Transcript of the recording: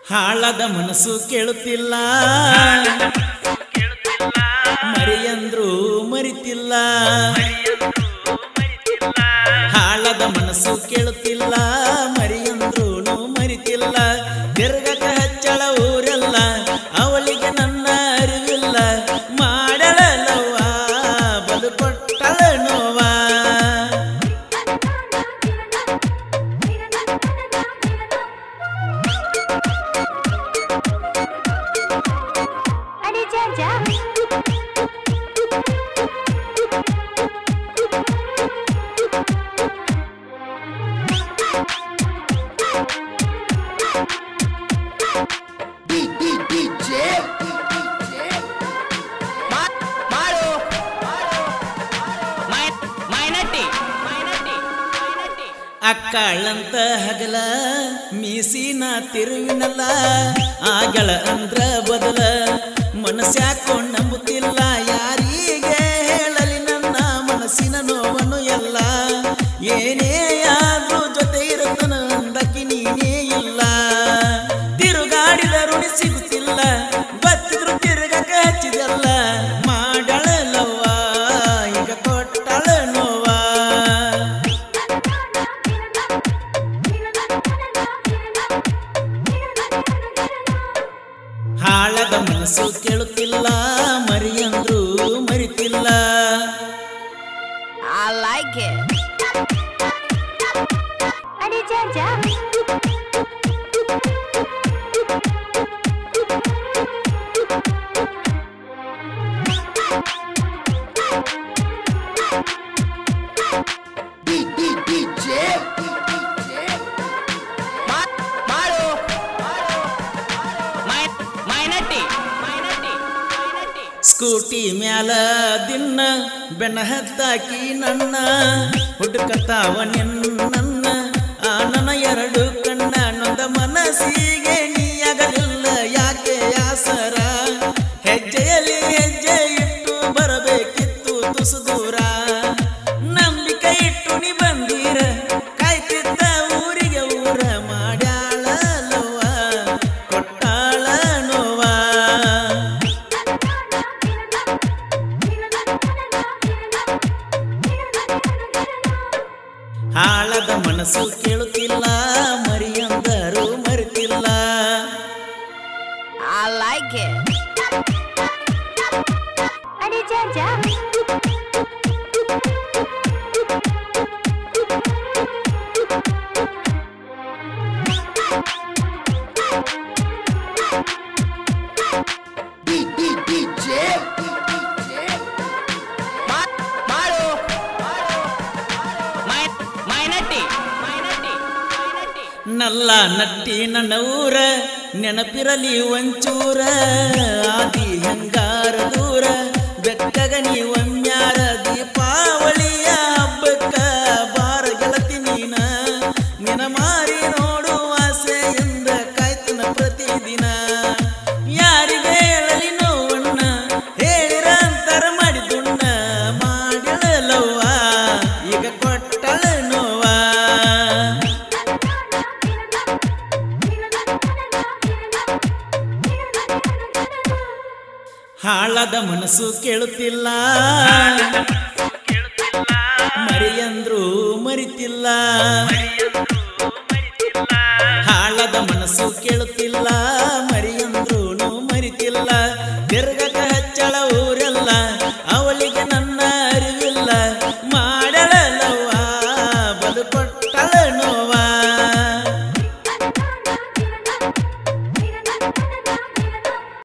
ಹಾಳದ ಮನಸ್ಸು ಕೇಳುತ್ತಿಲ್ಲ ಮರಿಯಂದ್ರು ಮರಿತಿಲ್ಲ ಹಾಳದ ಮನಸ್ಸು ಕೇಳುತ್ತಿಲ್ಲ ಮರಿಯಂದ್ರು ಮರಿತಿಲ್ಲ ತಿರ್ಗಕ ಹಚ್ಚಳ ಊರೆಲ್ಲ ಅವಳಿಗೆ ನನ್ನ ಅರಿವಿಲ್ಲ ಮಾಡಳಲವ್ವ ಬಲು ಕೊಟ್ಟಳ ನೋವಾ अरे जा जा ಮಾಡು ಮೈನಟ್ಟಿ ಮೈನಟ್ಟಿ ಮೈನಟ್ಟಿ ಅಕ್ಕಳಂತ ಹಗಲ ಮೀಸಿನ ತಿರುವಿನಲ್ಲ ಆಗಳ ಅಂದ್ರ ಬದಲ ಮನಸ್ಯಾಕೋ ನಂಬುತ್ತಿಲ್ಲ ಯಾರಿಗೆ ಹೇಳಲಿ ನನ್ನ ಮನಸ್ಸಿನ ನೋವನ್ನು ಎಲ್ಲ ಏನೇ ಆದ್ರೂ ಜೊತೆ ಇರುತ್ತನ ಅಂದಕ್ಕೆ ನೀನೇ ಇಲ್ಲ ತಿರುಗಾಡಿದ ಋಣಿ ಸಿಗುತ್ತಿಲ್ಲ ಬತ್ತಿದ್ರು ತಿರುಗಕ ಹಚ್ಚಿದಲ್ಲ ಮಾಡಳಲವ್ವ ಈಗ ಕೊಟ್ಟಳ ನೋವಾ ಹಾಳದ ಮನಸ್ಸು ಕೇಳುತ್ತಿಲ್ಲ ಮರಿಯಂದ್ರು ಮರಿತಿಲ್ಲ I like it. अरे जा जा ಮಾ- ಮಾಡು ಮೈ- ಮೈನಟ್ಟಿ ಮೈನಟ್ಟಿ ಮೈನಟ್ಟಿ ಸ್ಕೂಟಿ ಮ್ಯಾಲ ದಿನ್ನ ಬೆನ್ನ ಹತ್ತಾಕಿ ನನ್ನ ಹುಡುಕತಾವ ನಿನ್ನ ಆ ನನ್ನ ಎರಡು ಕಣ್ಣ ನೊಂದ ಮನಸ್ಸಿಗೆ ನೀಯಾಗಲಿಲ್ಲ ಯಾಕೆ ಆಸರ ಹೆಜ್ಜೆಯಲ್ಲಿ ಹೆಜ್ಜೆ ಇಟ್ಟು ಬರಬೇಕಿತ್ತು ತುಸು ದೂರ ನಂಬಿಕೆ ಇಟ್ಟು ನೀ ಬಂದೀರ ಕಾಯ್ತಿದ್ದ ಊರಿಗೆ ಊರ ಮಾಡ್ಯಾಳ ಲವ್ವ ಕೊಟ್ಟಾಳ ನೋವಾ ಹಾಳದ ಮನಸ್ಸು ಕೇಳುತ್ತಿಲ್ಲ ಮರಿಯಂದರು ಮರೆತಿಲ್ಲ I like it. अरे जा जा ಮಾ- ಮಾಡು ಮೈ- ಮೈನಟ್ಟಿ ಮೈನಟ್ಟಿ ಮೈನಟ್ಟಿ ನಲ್ಲ ನಟ್ಟಿ ನನ್ನ ಊರ ನೆನಪಿರಲಿ ಒಂಚೂರ ಆದಿ ಹೆಂಗಾರ ದೂರ ಬೆಕ್ಕಗ ನೀ ಒಮ್ಮ್ಯಾರ ದೀಪಾವಳಿಯ ಹಬ್ಬಕ್ಕ ಬಾರ ಗೆಳತಿ ನೀನ ನಿನ ಮಾರಿ ನೋಡುವ ಆಸೆಯಿಂದ ಕಾಯ್ತನ ಪ್ರತಿದಿನ ಯಾರಿಗೆ ಹೇಳಲಿ ನೋವಣ್ಣ ಹೇಳಿರ ಅಂತರ ಮಾಡಿದುಣ್ಣ ಮಾಡಿಳಲವ್ವ ಈಗ ಕೊಟ್ಟಳ ನೋವಾ ಹಾಳದ ಮನಸ್ಸು ಕೇಳುತ್ತಿಲ್ಲ ಮರಿಯಂದ್ರು ಮರಿತಿಲ್ಲ